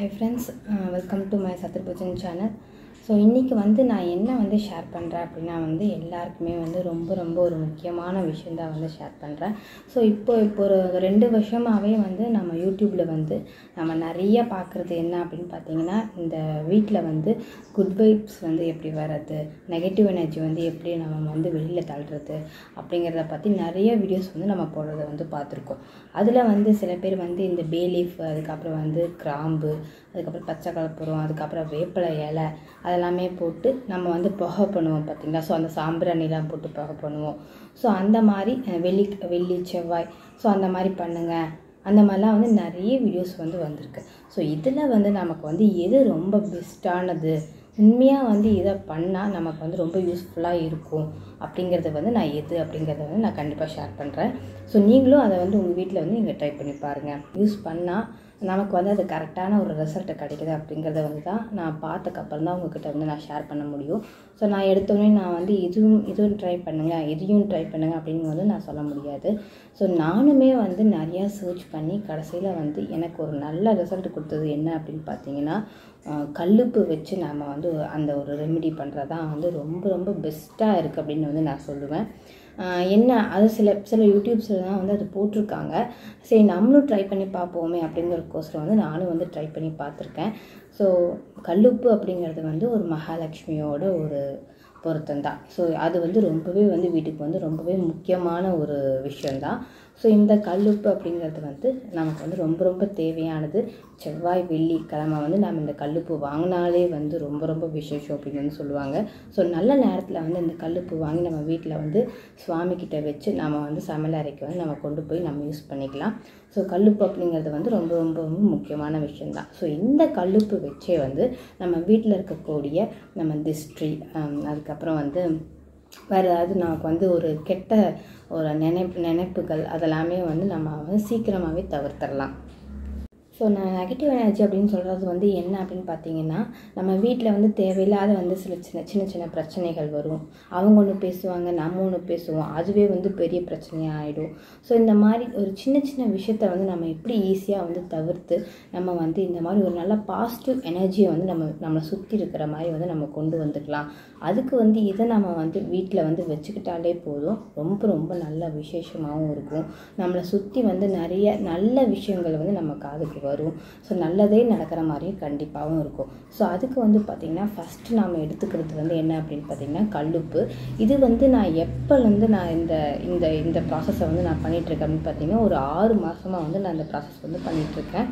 high friends welcome to my Shatrupujan channel so இன்றைக்கி வந்து நான் என்ன வந்து ஷேர் பண்ணுறேன் அப்படின்னா வந்து எல்லாருக்குமே வந்து ரொம்ப ரொம்ப ஒரு முக்கியமான விஷயந்தான் வந்து ஷேர் பண்ணுறேன் ஸோ இப்போ இப்போ ஒரு ரெண்டு வருஷமாகவே வந்து நம்ம யூடியூப்பில் வந்து நம்ம நிறைய பார்க்குறது என்ன அப்படின்னு பார்த்தீங்கன்னா இந்த வீட்டில் வந்து குட் வைப்ஸ் வந்து எப்படி வர்றது நெகட்டிவ் எனர்ஜி வந்து எப்படி நம்ம வந்து வெளியில் தள்ளுறது அப்படிங்கிறத பற்றி நிறைய வீடியோஸ் வந்து நம்ம போடுறத வந்து பார்த்துருக்கோம் அதில் வந்து சில பேர் வந்து இந்த பேலீஃப் அதுக்கப்புறம் வந்து கிராம்பு அதுக்கப்புறம் பச்சை கலப்புரம் அதுக்கப்புறம் வேப்பிலை இலை அதெல்லாமே போட்டு நம்ம வந்து புகை பண்ணுவோம் பார்த்திங்களா ஸோ அந்த சாம்பிராணிலாம் போட்டு புகை பண்ணுவோம் ஸோ அந்த மாதிரி அஹ், வெள்ளி வெள்ளி செவ்வாய் ஸோ அந்த மாதிரி பண்ணுங்கள் அந்த மாதிரிலாம் வந்து நிறைய வீடியோஸ் வந்து வந்திருக்கு ஸோ இதில் வந்து நமக்கு வந்து எது ரொம்ப பெஸ்ட்டானது உண்மையாக வந்து இதை பண்ணால் நமக்கு வந்து ரொம்ப யூஸ்ஃபுல்லாக இருக்கும் அப்படிங்கிறத வந்து நான் எது அப்படிங்கிறத வந்து நான் கண்டிப்பாக ஷேர் பண்ணுறேன் ஸோ நீங்களும் அதை வந்து உங்கள் வீட்டில் வந்து நீங்கள் ட்ரை பண்ணி பாருங்கள் யூஸ் பண்ணால் நமக்கு வந்து அது கரெக்டான ஒரு ரிசல்ட் கிடைக்குது அப்படிங்கிறத வந்து தான் நான் பார்த்ததுக்கப்புறம் தான் உங்ககிட்ட வந்து நான் ஷேர் பண்ண முடியும் ஸோ நான் எடுத்தோடனே நான் வந்து இதுவும் இதுவும் ட்ரை பண்ணுங்க இதையும் ட்ரை பண்ணுங்க அப்படின்னு வந்து நான் சொல்ல முடியாது ஸோ நானுமே வந்து நிறையா சர்ச் பண்ணி கடைசியில் வந்து எனக்கு ஒரு நல்ல ரிசல்ட் கொடுத்தது என்ன அப்படின்னு பார்த்தீங்கன்னா அஹ், கல்லுப்பு வச்சு நாம் வந்து அந்த ஒரு ரெமெடி பண்ணுறது தான் வந்து ரொம்ப ரொம்ப பெஸ்ட்டாக இருக்குது அப்படின்னு வந்து நான் சொல்லுவேன் ஆஹ் என்ன அது சில சில யூடியூப்ஸில் தான் வந்து அது போட்டிருக்காங்க சரி நம்மளும் ட்ரை பண்ணி பார்ப்போமே அப்படிங்கிறதுக்கோசரம் வந்து நானும் வந்து ட்ரை பண்ணி பார்த்துருக்கேன் ஸோ கல்லுப்பு அப்படிங்கிறது வந்து ஒரு மகாலட்சுமியோட ஒரு பொருத்தம் தான் ஸோ அது வந்து ரொம்பவே வந்து வீட்டுக்கு வந்து ரொம்பவே முக்கியமான ஒரு விஷயந்தான் ஸோ இந்த கல்லுப்பு அப்படிங்கிறது வந்து நமக்கு வந்து ரொம்ப ரொம்ப தேவையானது செவ்வாய் வெள்ளி கிழமை வந்து நம்ம இந்த கல்லுப்பு வாங்கினாலே வந்து ரொம்ப ரொம்ப விசேஷம் அப்படின்னு வந்து சொல்லுவாங்க ஸோ நல்ல நேரத்தில் வந்து இந்த கல்லுப்பு வாங்கி நம்ம வீட்டில் வந்து சுவாமி கிட்ட வச்சு நம்ம வந்து சமையல் அறைக்கு வந்து நம்ம கொண்டு போய் நம்ம யூஸ் பண்ணிக்கலாம் ஸோ கல்லுப்பு அப்படிங்கிறது வந்து ரொம்ப ரொம்ப ரொம்ப முக்கியமான விஷயந்தான் ஸோ இந்த கல்லுப்பு வச்சே வந்து நம்ம வீட்டில் இருக்கக்கூடிய நம்ம திஸ்ட்ரி அதுக்கப்புறம் வந்து வேறு ஏதாவது நமக்கு வந்து ஒரு கெட்ட ஒரு நினைப்பு நினைப்புகள் அதெல்லாமே வந்து நம்ம வந்து சீக்கிரமாகவே தவிர்த்திடலாம் ஸோ நான் நெகட்டிவ் எனர்ஜி அப்படின்னு சொல்கிறது வந்து என்ன அப்படின்னு பார்த்தீங்கன்னா நம்ம வீட்டில் வந்து தேவையில்லாத வந்து சில சின்ன சின்ன சின்ன பிரச்சனைகள் வரும் அவங்க ஒன்று பேசுவாங்க நம்ம ஒன்று பேசுவோம் அதுவே வந்து பெரிய பிரச்சனையாக ஆகிடும் ஸோ இந்த மாதிரி ஒரு சின்ன சின்ன விஷயத்த வந்து நம்ம எப்படி ஈஸியாக வந்து தவிர்த்து நம்ம வந்து இந்த மாதிரி ஒரு நல்ல பாசிட்டிவ் எனர்ஜியை வந்து நம்ம நம்மளை சுற்றி இருக்கிற மாதிரி வந்து நம்ம கொண்டு வந்துக்கலாம் அதுக்கு வந்து இதை நம்ம வந்து வீட்டில் வந்து வச்சுக்கிட்டாலே போதும் ரொம்ப ரொம்ப நல்ல விசேஷமாகவும் இருக்கும் நம்மளை சுற்றி வந்து நிறைய நல்ல விஷயங்கள் வந்து நம்ம காதுக்கு வரும் ஸோ நல்லதே நடக்கிற மாதிரியும் கண்டிப்பாகவும் இருக்கும் ஸோ அதுக்கு வந்து பார்த்திங்கன்னா ஃபஸ்ட்டு நாம் எடுத்துக்கிறது வந்து என்ன அப்படின்னு பார்த்திங்கன்னா கல்லுப்பு இது வந்து நான் எப்போலேருந்து நான் இந்த இந்த இந்த ப்ராசஸை வந்து நான் பண்ணிகிட்ருக்கேன் அப்படின்னு பார்த்தீங்கன்னா ஒரு ஆறு மாதமாக வந்து நான் இந்த ப்ராசஸ் வந்து பண்ணிகிட்ருக்கேன்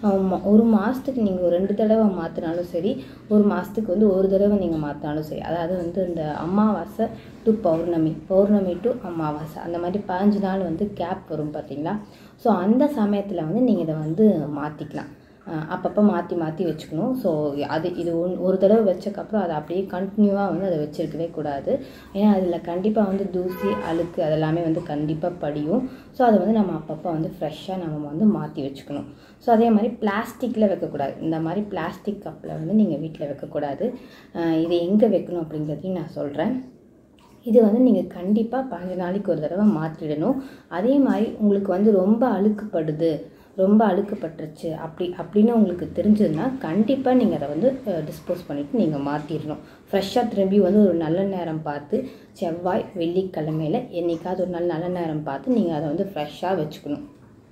ஒரு மாதத்துக்கு நீங்கள் ஒரு ரெண்டு தடவை மாற்றினாலும் சரி ஒரு மாதத்துக்கு வந்து ஒரு தடவை நீங்கள் மாற்றினாலும் சரி அதாவது வந்து இந்த அமாவாசை டு பௌர்ணமி பௌர்ணமி டு அமாவாசை அந்த மாதிரி பதினஞ்சு நாள் வந்து கேப் வரும் பார்த்தீங்களா ஸோ அந்த சமயத்தில் வந்து நீங்கள் இதை வந்து மாற்றிக்கலாம் அப்பப்போ மாற்றி மாற்றி வச்சுக்கணும் ஸோ அது இது ஒன் ஒரு தடவை வச்சக்கப்புறம் அதை அப்படியே கண்டினியூவாக வந்து அதை வச்சிருக்கவே கூடாது ஏன்னா அதில் கண்டிப்பாக வந்து தூசி அழுக்கு அதெல்லாமே வந்து கண்டிப்பாக படியும் ஸோ அதை வந்து நம்ம அப்பப்போ வந்து ஃப்ரெஷ்ஷாக நம்ம வந்து மாற்றி வச்சுக்கணும் ஸோ அதே மாதிரி பிளாஸ்டிக்கில் வைக்கக்கூடாது இந்த மாதிரி பிளாஸ்டிக் கப்பில் வந்து நீங்கள் வீட்டில் வைக்கக்கூடாது அஹ் இது எங்கே வைக்கணும் அப்படிங்கிறதையும் நான் சொல்கிறேன் இது வந்து நீங்கள் கண்டிப்பாக பதினஞ்சு நாளைக்கு ஒரு தடவை மாற்றிடணும் அதே மாதிரி உங்களுக்கு வந்து ரொம்ப அழுக்குப்படுது ரொம்ப அழுக்குப்பட்டுருச்சு அப்படி அப்படின்னு உங்களுக்கு தெரிஞ்சதுன்னா கண்டிப்பாக நீங்கள் அதை வந்து டிஸ்போஸ் பண்ணிவிட்டு நீங்கள் மாற்றிடணும் ஃப்ரெஷ்ஷாக திரும்பி வந்து ஒரு நல்ல நேரம் பார்த்து செவ்வாய் வெள்ளிக்கிழமையில் என்றைக்காவது ஒரு நாள் நல்ல நேரம் பார்த்து நீங்கள் அதை வந்து ஃப்ரெஷ்ஷாக வச்சுக்கணும்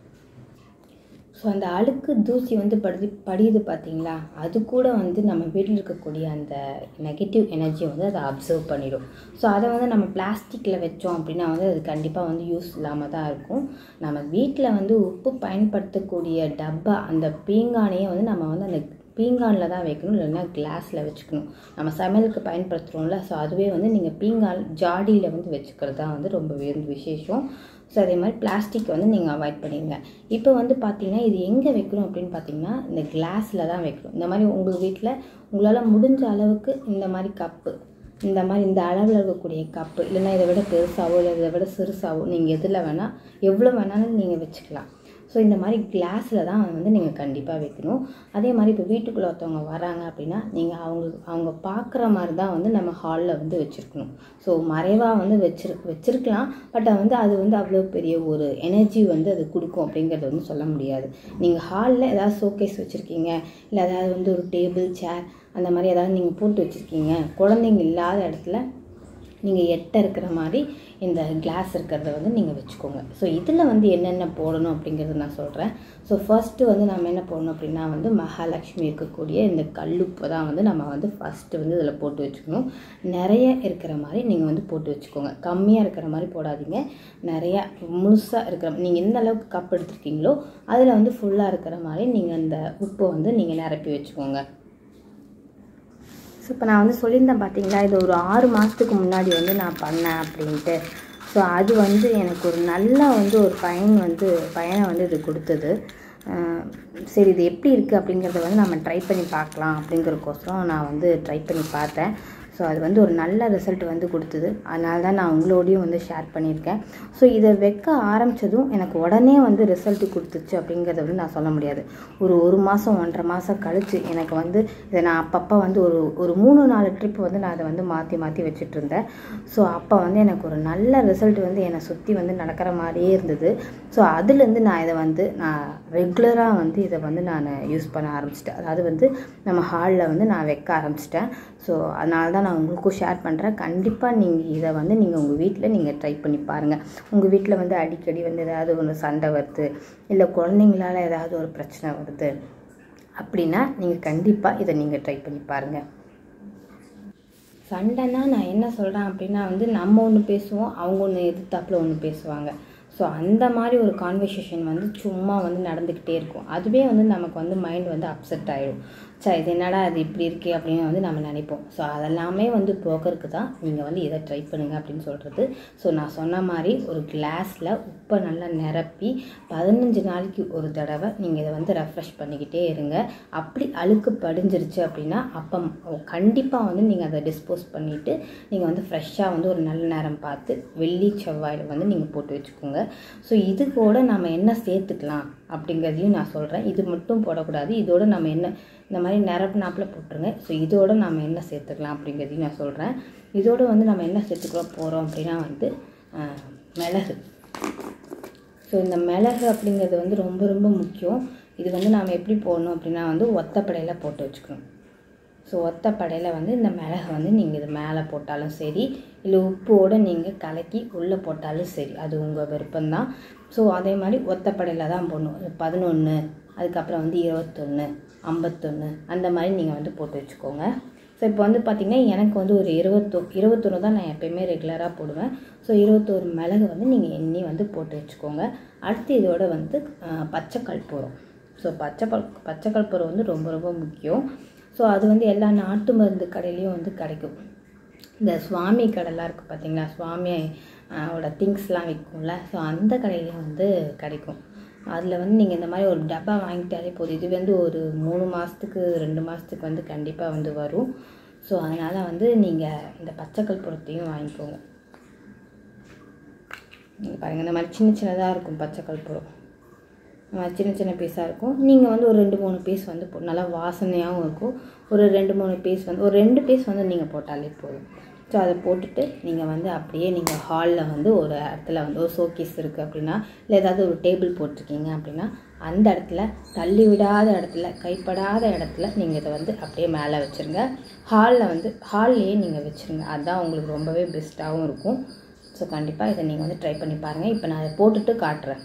ஸோ அந்த அழுக்கு தூசி வந்து படுது படியுது பார்த்தீங்களா அது கூட வந்து நம்ம வீட்டில் இருக்கக்கூடிய அந்த நெகட்டிவ் எனர்ஜியை வந்து அதை அப்சர்வ் பண்ணிடும் ஸோ அதை வந்து நம்ம பிளாஸ்டிக்கில் வச்சோம் அப்படின்னா வந்து அது கண்டிப்பாக வந்து யூஸ் இல்லாமல் தான் இருக்கும் நம்ம வீட்டில் வந்து உப்பு பயன்படுத்தக்கூடிய டப்பா அந்த பீங்கானையே வந்து நம்ம வந்து அந்த பீங்கானில் தான் வைக்கணும் இல்லைன்னா கிளாஸில் வச்சுக்கணும் நம்ம சமையலுக்கு பயன்படுத்துகிறோம்ல ஸோ அதுவே வந்து நீங்கள் பீங்கான் ஜாடியில் வந்து வச்சுக்கிறது தான் வந்து ரொம்ப வந்து விசேஷம் ஸோ அதே மாதிரி பிளாஸ்டிக் வந்து நீங்கள் அவாய்ட் பண்ணிடுங்க இப்போ வந்து பார்த்தீங்கன்னா இது எங்கே வைக்கணும் அப்படின்னு பார்த்தீங்கன்னா இந்த கிளாஸில் தான் வைக்கணும் இந்த மாதிரி உங்கள் வீட்டில் உங்களால் முடிஞ்ச அளவுக்கு இந்த மாதிரி கப்பு இந்த மாதிரி இந்த அளவில் இருக்கக்கூடிய கப்பு இல்லைன்னா இதை விட பெருசாவோ இல்லை இதை விட சிறுசாவோ நீங்கள் எதில் வேணால் எவ்வளோ வேணாலும் நீங்கள் வச்சுக்கலாம் ஸோ இந்த மாதிரி கிளாஸில் தான் வந்து நீங்கள் கண்டிப்பாக வைக்கணும் அதே மாதிரி இப்போ வீட்டுக்குள்ளே ஒருத்தவங்க வராங்க அப்படின்னா நீங்கள் அவங்க அவங்க பார்க்குற மாதிரி தான் வந்து நம்ம ஹாலில் வந்து வச்சுருக்கணும் ஸோ மறைவாக வந்து வச்சிரு வச்சுருக்கலாம் பட் வந்து அது வந்து அவ்வளோ பெரிய ஒரு எனர்ஜி வந்து அது கொடுக்கும் அப்படிங்கிறது வந்து சொல்ல முடியாது நீங்கள் ஹாலில் ஏதாவது ஷோகேஸ் வச்சுருக்கீங்க இல்லை ஏதாவது வந்து ஒரு டேபிள் சேர் அந்த மாதிரி ஏதாவது நீங்கள் போட்டு வச்சுருக்கீங்க குழந்தைங்க இல்லாத இடத்துல நீங்கள் எட்ட இருக்கிற மாதிரி இந்த கிளாஸ் இருக்கிறத வந்து நீங்கள் வச்சுக்கோங்க ஸோ இதில் வந்து என்னென்ன போடணும் அப்படிங்கிறது நான் சொல்கிறேன் ஸோ ஃபஸ்ட்டு வந்து நம்ம என்ன போடணும் அப்படின்னா வந்து மகாலட்சுமி இருக்கக்கூடிய இந்த கல்லுப்பை தான் வந்து நம்ம வந்து ஃபஸ்ட்டு வந்து இதில் போட்டு வச்சுக்கணும் நிறைய இருக்கிற மாதிரி நீங்கள் வந்து போட்டு வச்சுக்கோங்க கம்மியாக இருக்கிற மாதிரி போடாதீங்க நிறையா முழுசாக இருக்கிற நீங்கள் எந்த அளவுக்கு கப் எடுத்துருக்கீங்களோ அதில் வந்து ஃபுல்லாக இருக்கிற மாதிரி நீங்கள் அந்த உப்பை வந்து நீங்கள் நிரப்பி வச்சுக்கோங்க ஸோ இப்போ நான் வந்து சொல்லியிருந்தேன் பார்த்தீங்களா இது ஒரு ஆறு மாதத்துக்கு முன்னாடி வந்து நான் பண்ணேன் அப்படின்ட்டு ஸோ அது வந்து எனக்கு ஒரு நல்ல வந்து ஒரு பயன் வந்து பயனை வந்து இது கொடுத்தது அஹ் சரி இது எப்படி இருக்குது அப்படிங்கிறத வந்து நம்ம ட்ரை பண்ணி பார்க்கலாம் அப்படிங்கிறதுக்கோசரம் நான் வந்து ட்ரை பண்ணி பார்த்தேன் ஸோ அது வந்து ஒரு நல்ல ரிசல்ட் வந்து கொடுத்தது அதனால தான் நான் உங்களோடையும் வந்து ஷேர் பண்ணியிருக்கேன் ஸோ இதை வைக்க ஆரம்பித்ததும் எனக்கு உடனே வந்து ரிசல்ட் கொடுத்துச்சு அப்படிங்கிறத வந்து நான் சொல்ல முடியாது ஒரு ஒரு மாதம் ஒன்றரை மாதம் கழித்து எனக்கு வந்து இதை நான் அப்பப்போ வந்து ஒரு ஒரு மூணு நாலு ட்ரிப் வந்து நான் அதை வந்து மாற்றி மாற்றி வச்சுட்டு இருந்தேன் ஸோ அப்போ வந்து எனக்கு ஒரு நல்ல ரிசல்ட் வந்து என்னை சுற்றி வந்து நடக்கிற மாதிரியே இருந்தது ஸோ அதுலேருந்து நான் இதை வந்து நான் ரெகுலராக வந்து இதை வந்து நான் யூஸ் பண்ண ஆரம்பிச்சிட்டேன் அதாவது வந்து நம்ம ஹாலில் வந்து நான் வைக்க ஆரம்பிச்சிட்டேன் ஸோ அதனால தான் நான் உங்களுக்கும் ஷேர் பண்ணுறேன் கண்டிப்பாக நீங்கள் இதை வந்து நீங்கள் உங்கள் வீட்டில் நீங்கள் ட்ரை பண்ணி பாருங்கள் உங்கள் வீட்டில் வந்து அடிக்கடி வந்து ஏதாவது ஒன்று சண்டை வருது இல்லை குழந்தைங்களால ஏதாவது ஒரு பிரச்சனை வருது அப்படின்னா நீங்கள் கண்டிப்பாக இதை நீங்கள் ட்ரை பண்ணி பாருங்கள் சண்டைனா நான் என்ன சொல்கிறேன் அப்படின்னா வந்து நம்ம ஒன்று பேசுவோம் அவங்க ஒன்று எதிர்த்தாப்புல ஒன்று பேசுவாங்க ஸோ அந்த மாதிரி ஒரு கான்வர்சேஷன் வந்து சும்மா வந்து நடந்துக்கிட்டே இருக்கும் அதுவே வந்து நமக்கு வந்து மைண்ட் வந்து அப்செட் ஆகிடும் சே இது என்னடா அது இப்படி இருக்கே அப்படின்னு வந்து நம்ம நினைப்போம் ஸோ அதெல்லாமே வந்து போக்கருக்கு தான் நீங்கள் வந்து இதை ட்ரை பண்ணுங்கள் அப்படின்னு சொல்கிறது ஸோ நான் சொன்ன மாதிரி ஒரு கிளாஸில் உப்பை நல்லா நிரப்பி பதினஞ்சு நாளைக்கு ஒரு தடவை நீங்கள் இதை வந்து ரெஃப்ரெஷ் பண்ணிக்கிட்டே இருங்க அப்படி அழுக்கு படிஞ்சிருச்சு அப்படின்னா அப்போ கண்டிப்பாக வந்து நீங்கள் அதை டிஸ்போஸ் பண்ணிவிட்டு நீங்கள் வந்து ஃப்ரெஷ்ஷாக வந்து ஒரு நல்ல நேரம் பார்த்து வெள்ளி செவ்வாயில் வந்து நீங்கள் போட்டு வச்சுக்கோங்க ஸோ இது கூட நம்ம என்ன சேர்த்துக்கலாம் அப்படிங்கிறதையும் நான் சொல்கிறேன் இது மட்டும் போடக்கூடாது இதோட நம்ம என்ன இந்த மாதிரி நிரப்பு நாப்பில் போட்டுருங்க ஸோ இதோட நம்ம என்ன சேர்த்துக்கலாம் அப்படிங்கிறதையும் நான் சொல்கிறேன் இதோட வந்து நம்ம என்ன சேர்த்துக்க போகிறோம் அப்படின்னா வந்து ஆஹ், மிளகு ஸோ இந்த மிளகு அப்படிங்கிறது வந்து ரொம்ப ரொம்ப முக்கியம் இது வந்து நாம் எப்படி போடணும் அப்படின்னா வந்து ஒத்தப்படையில் போட்டு வச்சுக்கணும் ஸோ ஒத்தப்படையில் வந்து இந்த மிளகை வந்து நீங்கள் இது மேலே போட்டாலும் சரி இல்லை உப்போடு நீங்கள் கலக்கி உள்ளே போட்டாலும் சரி அது உங்கள் விருப்பம்தான் ஸோ அதே மாதிரி ஒத்தப்படையில் தான் போடணும் பதினொன்று அதுக்கப்புறம் வந்து இருபத்தொன்று ஐம்பத்தொன்று அந்த மாதிரி நீங்கள் வந்து போட்டு வச்சுக்கோங்க ஸோ இப்போ வந்து பார்த்திங்கன்னா எனக்கு வந்து ஒரு இருபத்தொ இருபத்தொன்று தான் நான் எப்பயுமே ரெகுலராக போடுவேன் ஸோ இருபத்தோரு மிளகு வந்து நீங்கள் எண்ணி வந்து போட்டு வச்சுக்கோங்க அடுத்து இதோட வந்து ஆஹ், பச்சை கற்பூரம் ஸோ பச்சை பல் பச்சை கற்பூரம் வந்து ரொம்ப ரொம்ப முக்கியம் ஸோ அது வந்து எல்லா நாட்டு மருந்து கடையிலையும் வந்து கிடைக்கும் இந்த சுவாமி கடைலாம் இருக்குது பார்த்தீங்களா சுவாமி ஆஹ், ஓட திங்ஸ்லாம் விற்கும்ல ஸோ அந்த கடையிலையும் வந்து கிடைக்கும் அதில் வந்து நீங்கள் இந்த மாதிரி ஒரு டப்பா வாங்கிட்டாலே போதும் இது வந்து ஒரு மூணு மாதத்துக்கு ரெண்டு மாதத்துக்கு வந்து கண்டிப்பாக வந்து வரும் ஸோ அதனால் வந்து நீங்கள் இந்த பச்சை கற்பூரத்தையும் வாங்கிக்கோங்க இங்க பாருங்கள் இந்த மாதிரி சின்ன சின்னதாக இருக்கும் பச்சை கற்பூரம் இந்த மாதிரி சின்ன சின்ன பீஸாக இருக்கும் நீங்கள் வந்து ஒரு ரெண்டு மூணு பீஸ் வந்து போ- நல்லா வாசனையாகவும் இருக்கும் ஒரு ரெண்டு மூணு பீஸ் வந்து ஒரு ரெண்டு பீஸ் வந்து நீங்கள் போட்டாலே போதும் ஸோ அதை போட்டுட்டு நீங்கள் வந்து அப்படியே நீங்கள் ஹாலில் வந்து ஒரு இடத்துல வந்து ஒரு ஷோகேஸ் இருக்குது அப்படின்னா இல்லை ஏதாவது ஒரு டேபிள் போட்டிருக்கீங்க அப்படின்னா அந்த இடத்துல தள்ளி விடாத இடத்துல கைப்படாத இடத்துல நீங்கள் இதை வந்து அப்படியே மேலே வச்சுருங்க ஹாலில் வந்து ஹால்லையே நீங்கள் வச்சுருங்க அதுதான் உங்களுக்கு ரொம்பவே பெஸ்ட்டாகவும் இருக்கும் ஸோ கண்டிப்பாக இதை நீங்கள் வந்து ட்ரை பண்ணி பாருங்கள் இப்போ நான் அதை போட்டுட்டு காட்டுறேன்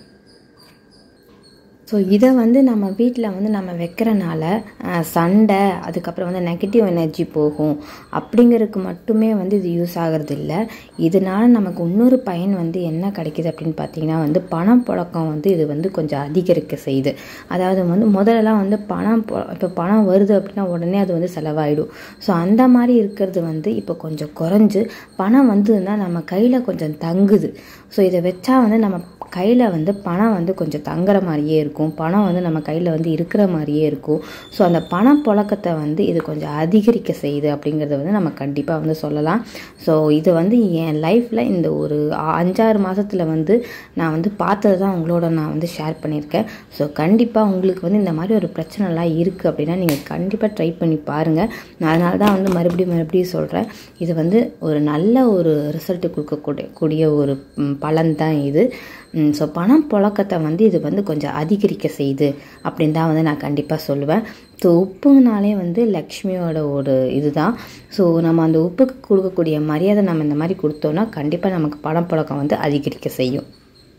ஸோ இதை வந்து நம்ம வீட்டில் வந்து நம்ம வைக்கிறனால அஹ், சண்டை அதுக்கப்புறம் வந்து நெகட்டிவ் எனர்ஜி போகும் அப்படிங்கிறதுக்கு மட்டுமே வந்து இது யூஸ் ஆகிறது இல்லை இதனால நமக்கு இன்னொரு பயன் வந்து என்ன கிடைக்குது அப்படின்னு பார்த்தீங்கன்னா வந்து பணம் புழக்கம் வந்து இது வந்து கொஞ்சம் அதிகரிக்க செய்யுது அதாவது வந்து முதல்லலாம் வந்து பணம் பொ- இப்போ பணம் வருது அப்படின்னா உடனே அது வந்து செலவாயிடும் ஸோ அந்த மாதிரி இருக்கிறது வந்து இப்போ கொஞ்சம் குறைஞ்சு பணம் வந்ததுன்னா நம்ம கையில் கொஞ்சம் தங்குது ஸோ இதை வச்சா வந்து நம்ம கையில் வந்து பணம் வந்து கொஞ்சம் தங்குற மாதிரியே இருக்கும் பணம் வந்து நம்ம கையில் வந்து இருக்கிற மாதிரியே இருக்கும் ஸோ அந்த பணப்புழக்கத்தை வந்து இது கொஞ்சம் அதிகரிக்க செய்யுது அப்படிங்கிறத வந்து நம்ம கண்டிப்பாக வந்து சொல்லலாம் ஸோ இது வந்து என் லைஃப்பில் இந்த ஒரு அஞ்சாறு மாதத்தில் வந்து நான் வந்து பார்த்தது தான் உங்களோட நான் வந்து ஷேர் பண்ணியிருக்கேன் ஸோ கண்டிப்பாக உங்களுக்கு வந்து இந்த மாதிரி ஒரு பிரச்சனைலாம் இருக்குது அப்படின்னா நீங்கள் கண்டிப்பாக ட்ரை பண்ணி பாருங்கள் நான் அதனால தான் வந்து மறுபடியும் மறுபடியும் சொல்கிறேன் இது வந்து ஒரு நல்ல ஒரு ரிசல்ட்டு கொடுக்கக்கூடிய கூடிய ஒரு பலன் தான் இது ஸோ பணம் புழக்கத்தை வந்து இது வந்து கொஞ்சம் அதிகரிக்க செய்யுது அப்படின்னு தான் வந்து நான் கண்டிப்பாக சொல்லுவேன் ஸோ உப்புனாலே வந்து லக்ஷ்மியோட ஒரு இதுதான் ஸோ நம்ம அந்த உப்புக்கு கொடுக்கக்கூடிய மரியாதை நம்ம இந்த மாதிரி கொடுத்தோன்னா கண்டிப்பாக நமக்கு பணம் புழக்கம் வந்து அதிகரிக்க செய்யும்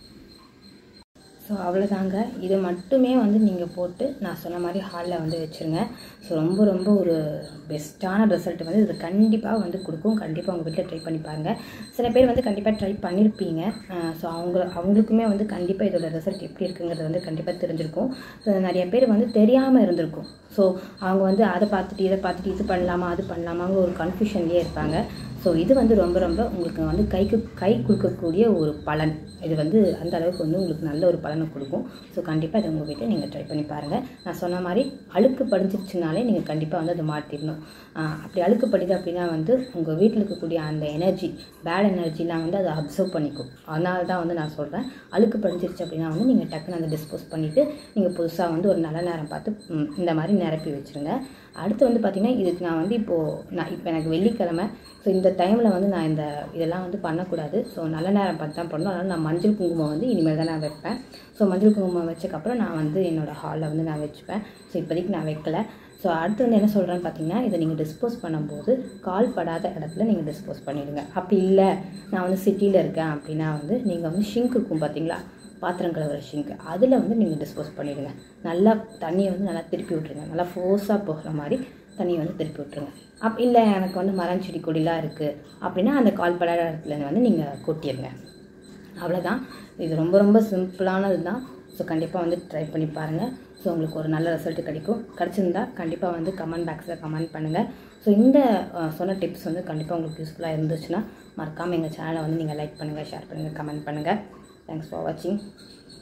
ஸோ அவ்வளோதாங்க இது மட்டுமே வந்து நீங்கள் போட்டு நான் சொன்ன மாதிரி ஹாலில் வந்து வச்சுருங்க ஸோ ரொம்ப ரொம்ப ஒரு பெஸ்ட்டான ரிசல்ட் வந்து இது கண்டிப்பாக வந்து கொடுக்கும் கண்டிப்பாக உங்கள் வீட்டில் ட்ரை பண்ணி பாருங்கள் சில பேர் வந்து கண்டிப்பாக ட்ரை பண்ணியிருப்பீங்க ஸோ அவங்க அவங்களுக்குமே வந்து கண்டிப்பாக இதோட ரிசல்ட் எப்படி இருக்குங்கிறது வந்து கண்டிப்பாக தெரிஞ்சிருக்கும் ஸோ நிறைய பேர் வந்து தெரியாமல் இருந்திருக்கும் ஸோ அவங்க வந்து அதை பார்த்துட்டு இதை பார்த்துட்டு இது பண்ணலாமா அது பண்ணலாமாங்கிற ஒரு கன்ஃபியூஷன்லேயே இருப்பாங்க ஸோ இது வந்து ரொம்ப ரொம்ப உங்களுக்கு வந்து கைக்கு கை கொடுக்கக்கூடிய ஒரு பலன் இது வந்து அந்த அளவுக்கு வந்து உங்களுக்கு நல்ல ஒரு பலனை கொடுக்கும் ஸோ கண்டிப்பாக இதை உங்கள் வீட்டில் நீங்கள் ட்ரை பண்ணி பாருங்கள் நான் சொன்ன மாதிரி அழுக்கு படிஞ்சிருச்சுனாலே நீங்கள் கண்டிப்பாக வந்து அதை மாற்றிடணும் அப்படி அழுக்கு படிது அப்படின்னா வந்து உங்கள் வீட்டில் இருக்கக்கூடிய அந்த எனர்ஜி பேட் எனர்ஜிலாம் வந்து அதை அப்சர்வ் பண்ணிக்கும் அதனால தான் வந்து நான் சொல்கிறேன் அழுக்கு படிஞ்சிருச்சு அப்படின்னா வந்து நீங்கள் டக்குன்னு அதை டிஸ்போஸ் பண்ணிவிட்டு நீங்கள் புதுசாக வந்து ஒரு நல்ல நேரம் பார்த்து இந்த மாதிரி நிரப்பி வச்சுருங்க அடுத்து வந்து பார்த்திங்கன்னா இதுக்கு நான் வந்து இப்போது நான் இப்போ எனக்கு வெள்ளிக்கிழமை ஸோ இந்த டைமில் வந்து நான் இந்த இதெல்லாம் வந்து பண்ணக்கூடாது ஸோ நல்ல நேரம் பார்த்து தான் பண்ணணும் அதனால் நான் மஞ்சள் குங்குமம் வந்து இனிமேல் தான் நான் வைப்பேன் ஸோ மஞ்சள் குங்குமம் வச்சக்கப்புறம் நான் வந்து என்னோடய ஹாலில் வந்து நான் வச்சுப்பேன் ஸோ இப்போதைக்கு நான் வைக்கல ஸோ அடுத்து வந்து என்ன சொல்கிறேன்னு பார்த்தீங்கன்னா இதை நீங்கள் டிஸ்போஸ் பண்ணும்போது கால் படாத இடத்துல நீங்கள் டிஸ்போஸ் பண்ணிவிடுங்க அப்படி இல்லை நான் வந்து சிட்டியில் இருக்கேன் அப்படின்னா வந்து நீங்கள் வந்து ஷிங்க் இருக்கும் பார்த்தீங்களா பாத்திரம் கழுவுற ஷிங்க் அதில் வந்து நீங்கள் டிஸ்போஸ் பண்ணிவிடுங்க நல்லா தண்ணியை வந்து நல்லா திருப்பி விட்ருங்க நல்லா ஃபோர்ஸாக போகிற மாதிரி தண்ணியை வந்து திருப்பி விட்ருங்க அப் இல்லை எனக்கு வந்து மரம் செடி கொடிலாம் இருக்குது அப்படின்னா அந்த கால் படாத இடத்துல வந்து நீங்கள் கொட்டிடுங்க அவ்வளோதான் இது ரொம்ப ரொம்ப சிம்பிளானது தான் ஸோ கண்டிப்பாக வந்து ட்ரை பண்ணி பாருங்கள் ஸோ உங்களுக்கு ஒரு நல்ல ரிசல்ட் கிடைக்கும் கிடச்சிருந்தா கண்டிப்பாக வந்து கமெண்ட் பாக்ஸில் கமெண்ட் பண்ணுங்கள் ஸோ இந்த சொன்ன டிப்ஸ் வந்து கண்டிப்பாக உங்களுக்கு யூஸ்ஃபுல்லாக இருந்துச்சுன்னா மறக்காமல் எங்கள் சேனலை வந்து நீங்கள் லைக் பண்ணுங்கள் ஷேர் பண்ணுங்கள் கமெண்ட் பண்ணுங்கள் தேங்க்ஸ் ஃபார் வாட்சிங்